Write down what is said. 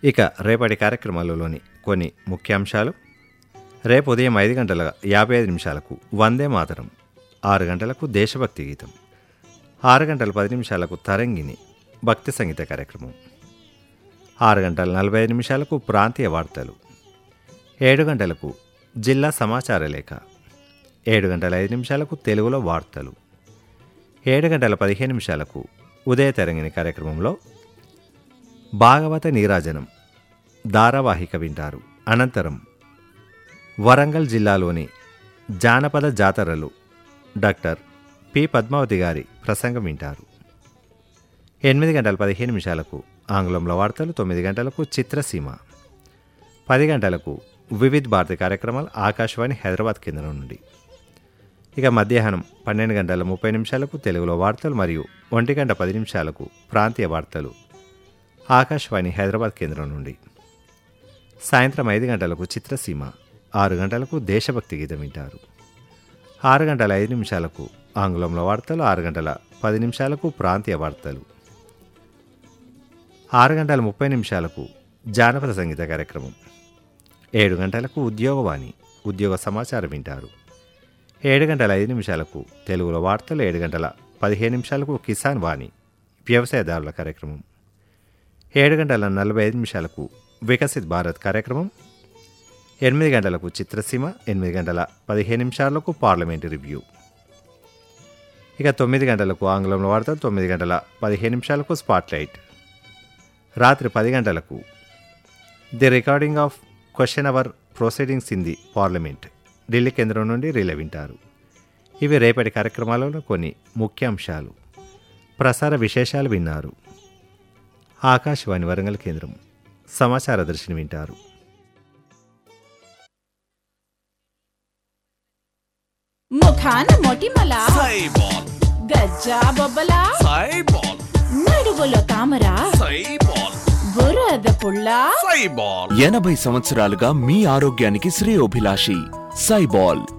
ఇక రేపటి కార్యక్రమాలలోని కొన్ని ముఖ్యాంశాలు రేపు ఉదయం ఐదు గంటల యాభై ఐదు నిమిషాలకు వందే మాతరం ఆరు గంటలకు దేశభక్తి గీతం ఆరు గంటల పది నిమిషాలకు తరంగిణి భక్తి సంగీత కార్యక్రమం ఆరు గంటల నలభై ఐదు నిమిషాలకు ప్రాంతీయ వార్తలు ఏడు గంటలకు జిల్లా సమాచార లేఖ ఏడు గంటల ఐదు నిమిషాలకు తెలుగులో వార్తలు ఏడు గంటల పదిహేను నిమిషాలకు ఉదయ తరంగిణి కార్యక్రమంలో భాగవత నీరాజనం ధారావాహిక వింటారు అనంతరం వరంగల్ జిల్లాలోని జానపద జాతరలు డాక్టర్ పి పద్మావతి గారి ప్రసంగం వింటారు ఎనిమిది గంటల పదిహేను నిమిషాలకు ఆంగ్లంలో వార్తలు తొమ్మిది గంటలకు చిత్రసీమ పది గంటలకు వివిధ్ భారతి కార్యక్రమాలు ఆకాశవాణి హైదరాబాద్ కేంద్రం నుండి ఇక మధ్యాహ్నం పన్నెండు గంటల ముప్పై నిమిషాలకు తెలుగులో వార్తలు మరియు ఒంటి గంట పది నిమిషాలకు ప్రాంతీయ వార్తలు ఆకాశవాణి హైదరాబాద్ కేంద్రం నుండి సాయంత్రం ఐదు గంటలకు చిత్రసీమ ఆరు గంటలకు దేశభక్తి గీతం వింటారు ఆరు గంటల ఐదు నిమిషాలకు ఆంగ్లంలో వార్తలు ఆరు గంటల పది నిమిషాలకు ప్రాంతీయ వార్తలు ఆరు గంటల ముప్పై నిమిషాలకు జానపద సంగీత కార్యక్రమం ఏడు గంటలకు ఉద్యోగవాణి ఉద్యోగ సమాచారం వింటారు ఏడు గంటల ఐదు నిమిషాలకు తెలుగులో వార్తలు ఏడు గంటల పదిహేను నిమిషాలకు కిసాన్ వాణి వ్యవసాయదారుల కార్యక్రమం ఏడు గంటల నలభై ఐదు నిమిషాలకు వికసిత్ భారత్ కార్యక్రమం ఎనిమిది గంటలకు చిత్రసీమ ఎనిమిది గంటల పదిహేను నిమిషాలకు పార్లమెంటు రివ్యూ ఇక తొమ్మిది గంటలకు ఆంగ్లంలో వార్తలు తొమ్మిది గంటల పదిహేను నిమిషాలకు స్పాట్లైట్ రాత్రి పది గంటలకు the recording of question hour proceedings in the parliament Delhi కేంద్రం నుండి రిలే వింటారు ఇవి రేపటి కార్యక్రమాలలో కొన్ని ముఖ్యాంశాలు ప్రసార విశేషాలు విన్నారు ఆకాశవాణి వరంగల్ కేంద్రం సమాచార దర్శిని వింటారు ముఖాన మొటిమల సైబాల్ గజ్జా బొబ్బల సైబాల్ నడువులో తామర సైబాల్ బురద పుల్ల సైబాల్ ఎనభై సంవత్సరాలుగా మీ ఆరోగ్యానికి శ్రేయోభిలాషి సైబాల్